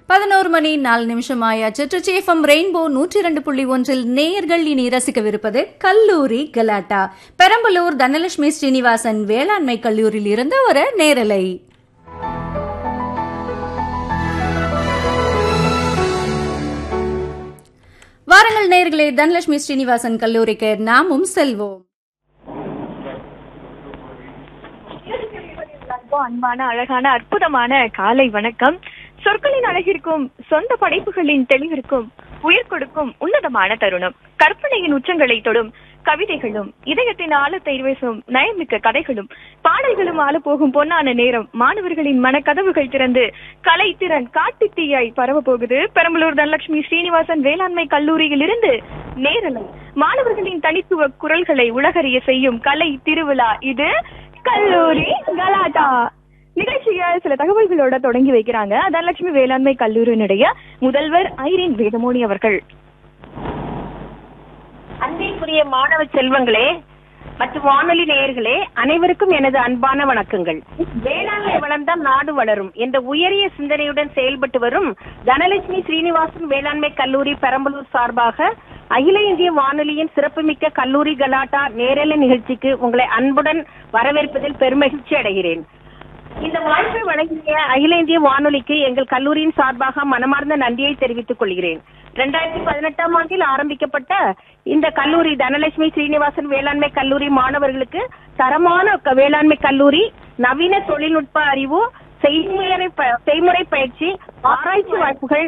பதினோரு மணி நாலு நிமிஷம் ஆயாச்சு ட்ரிச்சேஃபம் ரெயின்போ நூற்றி இரண்டு புள்ளி ஒன்றில் நேயர்கள் இனி ரசிக்கவிருப்பது கல்லூரி கலாட்டா பெரம்பலூர் தனலட்சுமி ஸ்ரீனிவாசன் வேளாண்மை கல்லூரியில் இருந்து ஒரு நேரலை வாருங்கள் நேயர்களே தனலட்சுமி ஸ்ரீனிவாசன் கல்லூரிக்கு நாமும் செல்வோம் ரொம்ப அன்பான அழகான அற்புதமான காலை வணக்கம் சொற்களின் அழகிற்கும் சொந்த படைப்புகளின் தெளிவிற்கும் உயிர் கொடுக்கும் உன்னதமான தருணம் கற்பனையின் உச்சங்களை தொடும் கவிதைகளும் இதயத்தின் ஆழத்தை பேசும் நயமிக்க கதைகளும் பாடல்களும் ஆள போகும் பொன்னான நேரம் மாணவர்களின் மனக்கதவுகள் திறந்து கலை திறன் காட்டு தீயாய் பரவ போகுது பெரம்பலூர் தனலட்சுமி ஸ்ரீனிவாசன் வேளாண்மை கல்லூரியில் இருந்து நேரலை மாணவர்களின் தனித்துவ குரல்களை உலகறிய செய்யும் கலை திருவிழா இது கல்லூரி கலாட்டா நிகழ்ச்சிய சில தகவல்களோட தொடங்கி வைக்கிறாங்க தனலட்சுமி வேளாண்மை கல்லூரியினுடைய முதல்வர் ஐரின் வேதமோனி அவர்கள் அன்பிற்குரிய மாணவ செல்வங்களே மற்றும் வானொலி நேயர்களே அனைவருக்கும் எனது அன்பான வணக்கங்கள் வேளாண்மை வளர்ந்தால் நாடு வளரும் என்ற உயரிய சிந்தனையுடன் செயல்பட்டு வரும் தனலட்சுமி ஸ்ரீனிவாசன் வேளாண்மை கல்லூரி பெரம்பலூர் சார்பாக அகில இந்திய வானொலியின் சிறப்புமிக்க கல்லூரி கலாட்டா நேரலை நிகழ்ச்சிக்கு உங்களை அன்புடன் வரவேற்பதில் பெருமகிழ்ச்சி அடைகிறேன் இந்த வாய்ப்பை வழங்கிய அகில இந்திய வானொலிக்கு எங்கள் கல்லூரியின் சார்பாக மனமார்ந்த நன்றியை தெரிவித்துக் கொள்கிறேன் இரண்டாயிரத்தி பதினெட்டாம் ஆண்டில் ஆரம்பிக்கப்பட்ட இந்த கல்லூரி தனலட்சுமி ஸ்ரீனிவாசன் வேளாண்மை கல்லூரி மாணவர்களுக்கு தரமான க- வேளாண்மை கல்லூரி நவீன தொழில்நுட்ப அறிவு செய்முறை ப- செய்முறை பயிற்சி ஆராய்ச்சி வாய்ப்புகள்